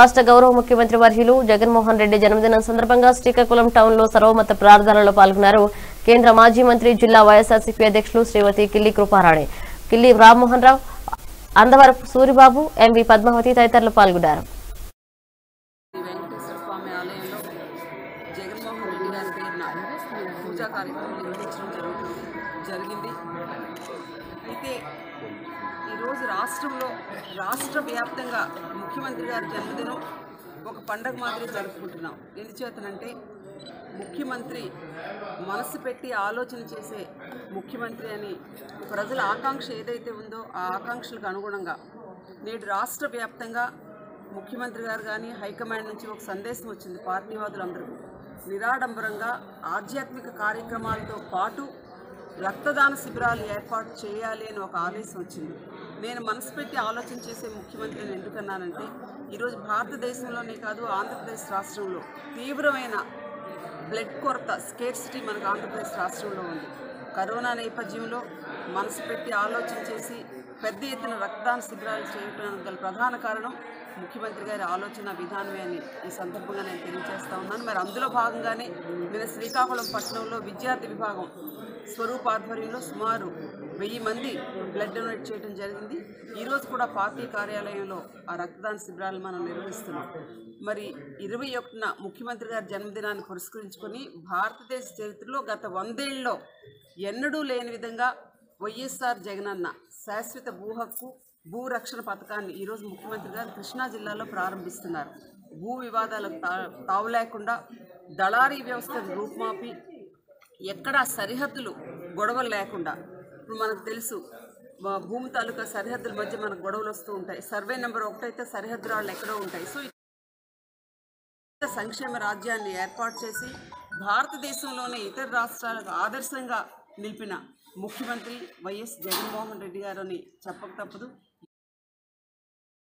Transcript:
రాష్ట్ర గౌరవ ముఖ్యమంత్రి వర్యులు జగన్మోహన్ రెడ్డి జన్మదినం సందర్భంగా శ్రీకాకుళం టౌన్ లో సర్వమత ప్రార్థనలో పాల్గొన్నారు కేంద్ర మాజీ మంత్రి జిల్లా వైఎస్ఆర్సీపీ అధ్యక్షులు శ్రీమతి కిల్లి కృపారాణి కిల్లి రామ్మోహన్ రావు అందవరపు సూరిబాబు ఎంవి పద్మావతి తదితరులు పాల్గొన్నారు శ్రీ వెంకటేశ్వర స్వామి ఆలయంలో జగన్మోహన్ రెడ్డి గారి పేరున పూజా కార్యక్రమం నిర్వహించడం జరుగుతుంది జరిగింది అయితే ఈరోజు రాష్ట్రంలో రాష్ట్ర వ్యాప్తంగా ముఖ్యమంత్రి గారి జన్మదినం ఒక పండగ మాదిరి జరుపుకుంటున్నాం ఎందుచేతనంటే ముఖ్యమంత్రి మనసు పెట్టి ఆలోచన చేసే ముఖ్యమంత్రి అని ప్రజల ఆకాంక్ష ఏదైతే ఉందో ఆ ఆకాంక్షలకు అనుగుణంగా నేడు రాష్ట్ర వ్యాప్తంగా ముఖ్యమంత్రి గారు కానీ హైకమాండ్ నుంచి ఒక సందేశం వచ్చింది పార్టీవాదులందరికీ నిరాడంబరంగా ఆధ్యాత్మిక కార్యక్రమాలతో పాటు రక్తదాన శిబిరాలు ఏర్పాటు చేయాలి అని ఒక ఆదేశం వచ్చింది నేను మనసు పెట్టి ఆలోచన చేసే ముఖ్యమంత్రిని ఎందుకన్నానంటే ఈరోజు భారతదేశంలోనే కాదు ఆంధ్రప్రదేశ్ రాష్ట్రంలో తీవ్రమైన బ్లడ్ కొరత స్కేర్సిటీ మనకు ఆంధ్రప్రదేశ్ రాష్ట్రంలో ఉంది కరోనా నేపథ్యంలో మనసు పెట్టి ఆలోచన చేసి పెద్ద ఎత్తున రక్తదాన శిబిరాలు చేయడానికి గల ప్రధాన కారణం ముఖ్యమంత్రి గారి ఆలోచన విధానమే అని ఈ సందర్భంగా నేను తెలియజేస్తా ఉన్నాను మరి అందులో భాగంగానే నిన్న శ్రీకాకుళం పట్టణంలో విద్యార్థి విభాగం స్వరూప్ ఆధ్వర్యంలో సుమారు వెయ్యి మంది బ్లడ్ డొనేట్ చేయడం జరిగింది ఈరోజు కూడా పార్టీ కార్యాలయంలో ఆ రక్తదాన శిబిరాలు మనం నిర్వహిస్తున్నాం మరి ఇరవై ఒకటిన ముఖ్యమంత్రి గారి జన్మదినాన్ని పురస్కరించుకొని భారతదేశ చరిత్రలో గత వందేళ్లలో ఎన్నడూ లేని విధంగా వైఎస్ఆర్ జగనన్న శాశ్వత భూ హక్కు భూ రక్షణ పథకాన్ని ఈరోజు ముఖ్యమంత్రి గారు కృష్ణా జిల్లాలో ప్రారంభిస్తున్నారు భూ వివాదాలకు తా- తావు లేకుండా దళారీ వ్యవస్థను రూపుమాపి ఎక్కడ సరిహద్దులు గొడవలు లేకుండా ఇప్పుడు మనకు తెలుసు మా భూమి తాలూకా సరిహద్దుల మధ్య మనకు గొడవలు వస్తూ ఉంటాయి సర్వే నెంబర్ ఒకటైతే సరిహద్దు రాళ్ళు ఎక్కడో ఉంటాయి సో సంక్షేమ రాజ్యాన్ని ఏర్పాటు చేసి భారతదేశంలోనే ఇతర రాష్ట్రాలకు ఆదర్శంగా నిలిపిన ముఖ్యమంత్రి వైఎస్ జగన్మోహన్ రెడ్డి గారు అని చెప్పక తప్పదు